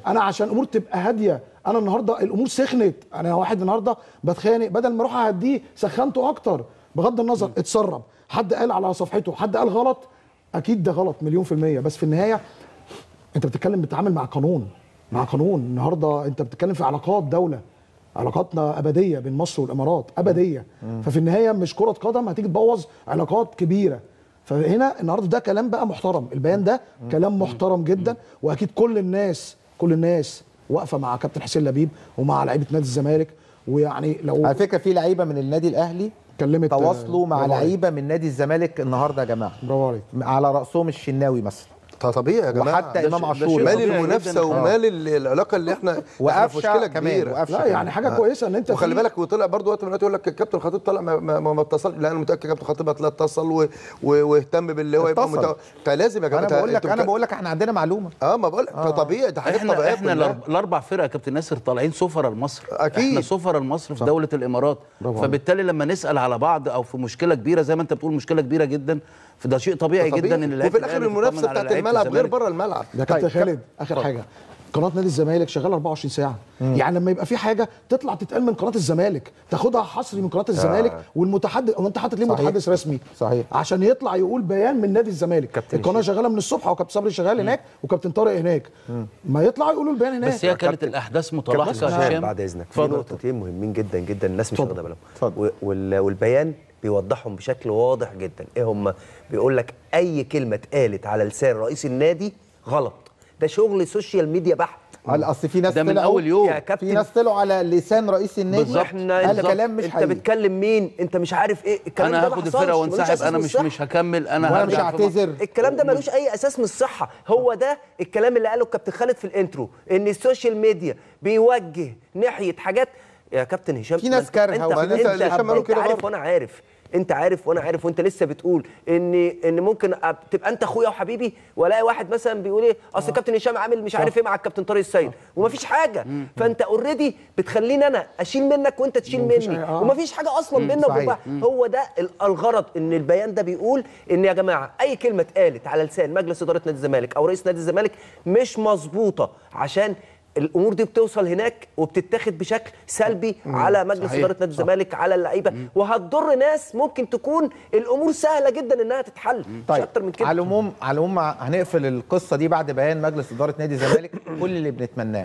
انا عشان الامور تبقى هاديه انا النهارده الامور سخنت انا واحد النهارده بتخانق بدل ما اروح اهديه سخنته اكتر بغض النظر اتسرب حد قال على صفحته حد قال غلط اكيد ده غلط مليون في الميه بس في النهايه انت بتتكلم بتتعامل مع قانون مع قانون النهارده انت بتتكلم في علاقات دوله علاقاتنا ابديه بين مصر والامارات ابديه ففي النهايه مش كره قدم هتيجي تبوظ علاقات كبيره فهنا النهارده ده كلام بقى محترم البيان ده كلام محترم جدا واكيد كل الناس كل الناس واقفه مع كابتن حسين لبيب ومع لعيبه نادي الزمالك ويعني لو على فكره في لعيبه من النادي الاهلي كلمت تواصلوا مع برافو عليك. لعيبه من نادي الزمالك النهارده يا جماعه برافو عليك على راسهم الشناوي مثلا طبيعي يا جماعه وحتى ده إمام شيء- ده عاشور. شيء مال مال طبيعي المنافسه جداً. ومال ال- العلاقه اللي احنا إحنا في وقفشه مشكله كمان كبيره وقفشه لا يعني كمان. حاجه كويسه ان انت وخلي في- بالك وطلع برضه وقت من الوقت يقول لك الكابتن الخطيب طلع ما, ما, ما, ما اتصل لا انا متاكد كابتن الخطيب هتلاقي اتصل و- و- واهتم باللي هو يبقى اتصل. متو... فلازم يا جماعه انا بقول لك أنتوا انا بك- بقول لك احنا عندنا معلومه اه ما بقول لك فطبيعي ده حاجات احنا طبيعيه احنا كلها. الأرب- الاربع فرق يا كابتن ناصر طالعين سفراء لمصر أكيد. احنا سفراء لمصر في دوله الامارات برافو عليك. فبالتالي لما نسال على بعض او في مشكله كبيره زي ما انت بتقول مشكله كبيره جدا فده شيء طبيعي, طبيعي. جدا ان لعيبة وفي الاخر الأهلي المنافسه تطمن على بتاعت لعيبة الملعب غير الزمالك. بره الملعب ده كابتن طيب، خالد اخر حاجه قناه نادي الزمالك شغاله 24 ساعه يعني لما يبقى في حاجه تطلع تتقال من قناه الزمالك تاخدها حصري من قناه الزمالك والمتحدث او انت حاطط ليه صحيح. متحدث رسمي صحيح. عشان يطلع يقول بيان من نادي الزمالك كابتن القناه الشيخ. شغاله من الصبح وكابتن صبري شغال هناك وكابتن طارق هناك ما يطلعوا يقولوا البيان هناك بس هي كانت الاحداث متلاحقه كابتن يا هشام هشام بعد اذنك في اتفضل. نقطتين مهمين جدا جدا الناس مش اتفضل. واخده بالهم اتفضل. و- وال- والبيان بيوضحهم بشكل واضح جدا ايه هم بيقول لك اي كلمه اتقالت على لسان رئيس النادي غلط ده شغل سوشيال ميديا بحت على اصل في ناس ده من طلعوا- اول يوم يا في كابتن ناس طلعوا على لسان رئيس النادي بالظبط احنا قال بالظبط. كلام مش انت حقيقي بتكلم مين انت مش عارف ايه الكلام انا ده ما هاخد حصلش، الفرقه ملوش وانسحب أساس انا من مش الصحة. مش هكمل انا وانا مش هرجع في هعتذر الكلام ده ملوش اي اساس من الصحه هو ده الكلام اللي قاله الكابتن خالد في الانترو ان السوشيال ميديا بيوجه ناحيه حاجات يا كابتن هشام في ما ناس انت- كارهة انت وما انت, لسه اللي هشام قاله انت كده عارف برضه. وانا عارف انت عارف وانا عارف وانت لسه بتقول ان ان ممكن أب- تبقى انت اخويا وحبيبي والاقي واحد مثلا بيقول ايه اصل الكابتن هشام عامل مش عارف ايه مع الكابتن طارق السيد ومفيش حاجه فانت اوريدي بتخليني انا اشيل منك وانت تشيل ومفيش مني حاجة، آه. ومفيش حاجه اصلا بيننا وبين صحيح. بعض هو ده ال- الغرض ان البيان ده بيقول ان يا جماعه اي كلمه اتقالت على لسان مجلس اداره نادي الزمالك او رئيس نادي الزمالك مش مظبوطه عشان الامور دي بتوصل هناك وبتتاخد بشكل سلبي على مجلس صحيح. اداره نادي الزمالك على اللعيبه وهتضر ناس ممكن تكون الامور سهله جدا انها تتحل مش طيب اكتر من كده على العموم على العموم هنقفل القصه دي بعد بيان مجلس اداره نادي الزمالك كل اللي بنتمناه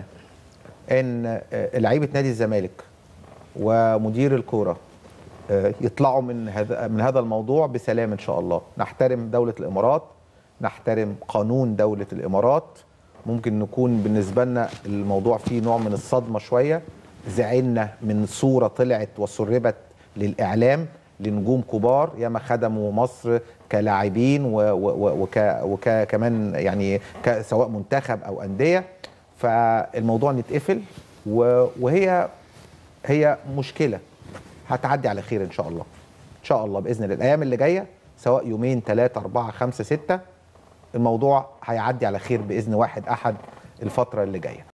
ان آه، لعيبه نادي الزمالك ومدير الكوره آه، يطلعوا من هذا من هذا الموضوع بسلام ان شاء الله نحترم دوله الامارات نحترم قانون دوله الامارات ممكن نكون بالنسبه لنا الموضوع فيه نوع من الصدمه شويه زعلنا من صوره طلعت وسربت للاعلام لنجوم كبار ياما خدموا مصر كلاعبين و- و- وك وكمان يعني ك- سواء منتخب او انديه فالموضوع نتقفل و- وهي هي مشكله هتعدي على خير ان شاء الله ان شاء الله باذن الله الايام اللي جايه سواء يومين ثلاثه اربعه خمسه سته الموضوع هيعدي على خير باذن واحد احد الفتره اللي جايه